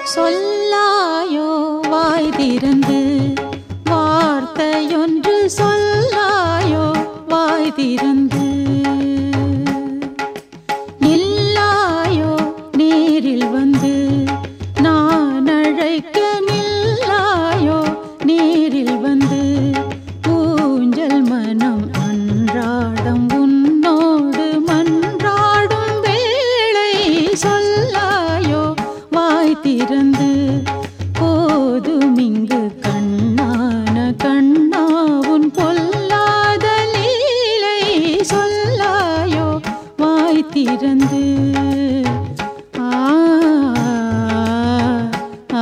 சொல்லாயோ வாய் திறந்து வார்த்தையொன்று சொல்லாயோ வாய் திறந்து நில்லாயோ நேரில் வந்து நான் அழைக்க நில்லாயோ நேரில் வந்து ஊஞ்சல் மனம் அன்றாடம் உன்னோடு மன்றாடும் வேளை சொல்லாயோ வாய் திறந்து போதும் இங்கு கண்ணான கண்ணாவுன் பொல்லாத லீலை சொல்லாயோ வாய் திறந்து ஆ ஆ,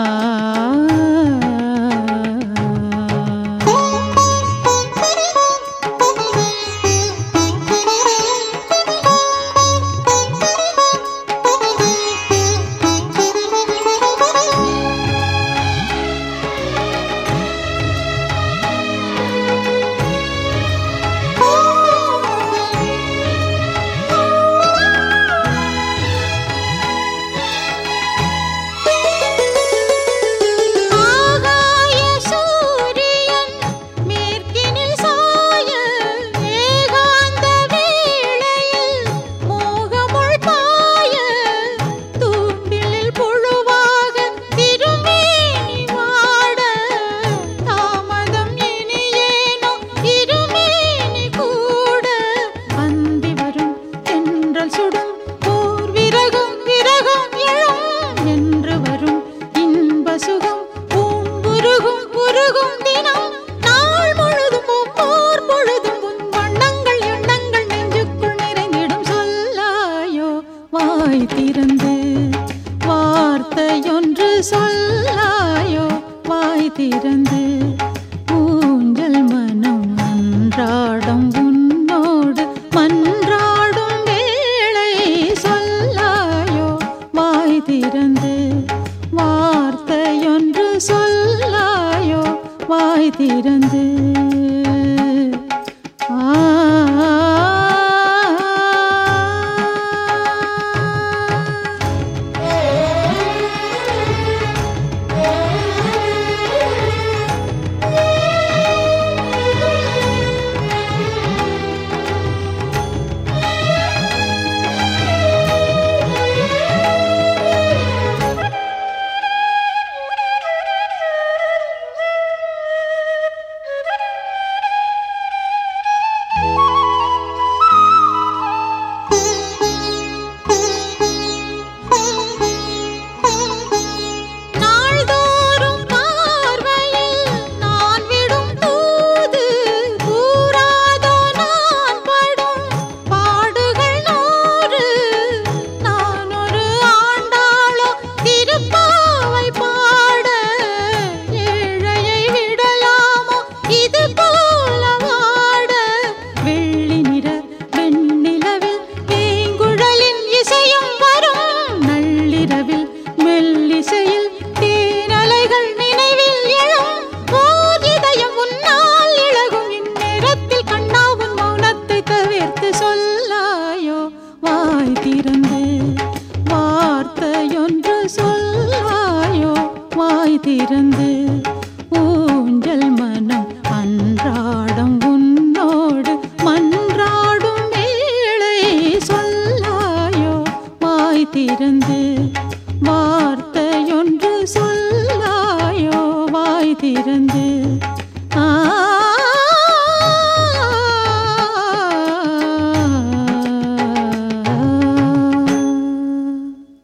ஆகாய சூரியன் மேற்கினில் சாய ஏகாந்த வேளையில் மோகமுள் பாய தூண்டிலில் புழுவாக திருமேனி வாட தாமதம் இனியேனோ இருமேனி கூட அந்தி வரும் தென்றல் சுடும் போர் விரகம் விரகம் எழும் என்று வரும் இன்ப சுகம் பூங்குருகும் உருகும் தினம் நாள் முழுதும் ஒவ்வொரு பொழுதும் உன் வண்ணங்கள் எண்ணங்கள் நெஞ்சுக்குள் நிறைந்திடும் சொல்லாயோ வாய் திறந்து வார்த்தையொன்று சொல்லாயோ வாய் திறந்து ஊஞ்சல் மனம் அன்றாடம் உன்னோடு மன்றாடும் வேளை சொல்லாயோ வாய் திறந்து வார்த்தையொன்று சொல்லாயோ வாய் திறந்து ஆ நாள்தோறும் பார்வையில் நான் விடும் தூது கூறாதோ நான் படும் பாடுகள் நூறு நான் ஒரு ஆண்டாளோ திருப்பாவை பாட ஏழையை விடலாமோ இது போல வாட வெள்ளி நிற வெண்ணிலவில் வேங்குழலின் இசையும் வரும் நள்ளிரவில் மெல்லிசையில் தேனலைகள் நினைவில் எழும் ஓர் இதயம் உன்னால் இழகும் இந்நேரத்தில் கண்ணா உன் மௌனத்தை தவிர்த்து சொல்லாயோ வாய் திறந்து வார்த்தையொன்று சொல்லாயோ வாய் திறந்து ஊஞ்சல் மனம் அன்றாடம் உன்னோடு மன்றாடும் வேளை சொல்லாயோ வாய் திறந்து வார்த்தையொன்று சொல்லாயோ வாய் திறந்து